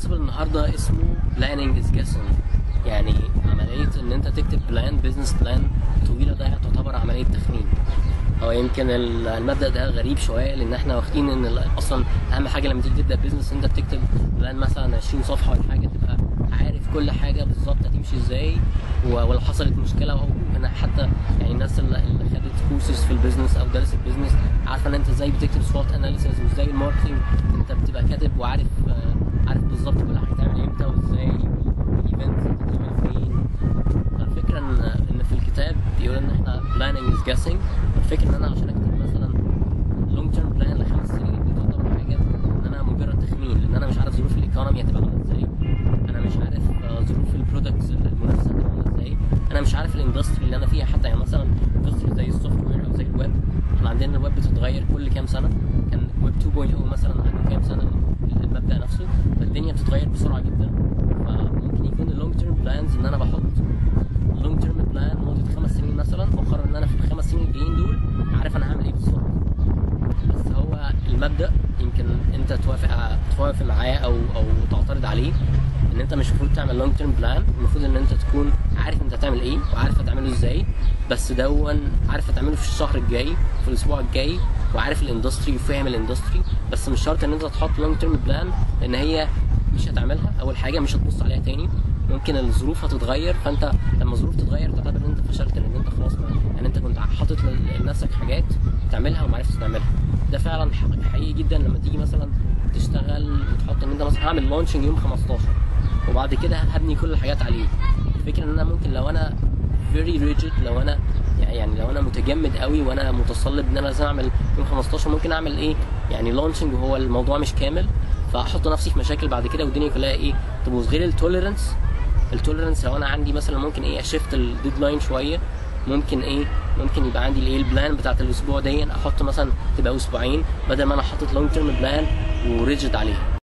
البرنسبل النهارده اسمه planning is guessing يعني عملية ان انت تكتب بلان بيزنس بلان طويلة ده تعتبر عملية تخمين هو يمكن ال- المبدأ ده غريب شوية لان احنا واخدين ان ال- اصلا اهم حاجة لما تيجي تبدأ بيزنس انت بتكتب بلان مثلا 20 صفحة ولا حاجة تبقى عارف كل حاجة بالظبط هتمشي ازاي و- ولو حصلت مشكلة او انا حتى يعني الناس اللي اللي خدت كورسز في البيزنس او درست البيزنس عارفة ان انت ازاي بتكتب سوات اناليسيز وازاي الماركتنج انت بتبقى كاتب وعارف آه، عارف بالظبط كل حاجة تعمل امتى وازاي الايفنت بتعمل فين الفكرة ان ان في الكتاب بيقول ان احنا planning is guessing الفكرة ان انا عشان اكتب مثلا long term plan لخمس سنين دي تعتبر حاجة ان انا مجرد تخمين لان انا مش عارف ظروف الايكونومي هتبقى عاملة ازاي انا مش عارف آه، ظروف البرودكتس المنافسة هتبقى عاملة ازاي انا مش عارف الاندستري اللي انا فيها حتى يعني مثلا اندستري زي السوفت وير او زي الويب احنا عندنا الويب بتتغير كل كام سنة كان ويب 2.0 مثلا عنده كام سنة المبدأ نفسه فالدنيا بتتغير بسرعة جدا فممكن يكون اللونج تيرم بلانز ان انا بحط لونج تيرم بلان لمده خمس سنين مثلا واقرر ان انا في الخمس سنين الجايين دول عارف انا هعمل ايه بالظبط بس هو المبدا يمكن انت توافق توافق معاه او او تعترض عليه ان انت مش المفروض تعمل لونج تيرم بلان المفروض ان انت تكون عارف انت هتعمل ايه وعارف هتعمله ازاي بس دون عارف هتعمله في الشهر الجاي في الاسبوع الجاي وعارف الاندستري وفاهم الاندستري بس مش شرط ان انت تحط لونج تيرم بلان لان هي مش هتعملها اول حاجه مش هتبص عليها تاني ممكن الظروف هتتغير فانت لما الظروف تتغير تعتبر ان انت فشلت لان انت خلاص ما يعني انت كنت حاطط ل- لنفسك حاجات تعملها وما عرفتش تعملها ده فعلا ح- حقيقي جدا لما تيجي مثلا تشتغل وتحط ان انت مثلا هعمل لونشنج يوم 15 وبعد كده هبني كل الحاجات عليه الفكره ان انا ممكن لو انا فيري ريجيد لو انا يعني لو انا متجمد قوي وانا متصلب ان انا لازم اعمل يوم 15 ممكن اعمل ايه يعني لونشنج وهو الموضوع مش كامل فاحط نفسي في مشاكل بعد كده والدنيا كلها ايه تبوظ غير التوليرنس التوليرنس لو انا عندي مثلا ممكن ايه اشفت الديدلاين شويه ممكن ايه ممكن يبقى عندي الايه البلان بتاعت الاسبوع دي احط مثلا تبقى اسبوعين بدل ما انا حاطط لونج تيرم بلان وريجيد عليها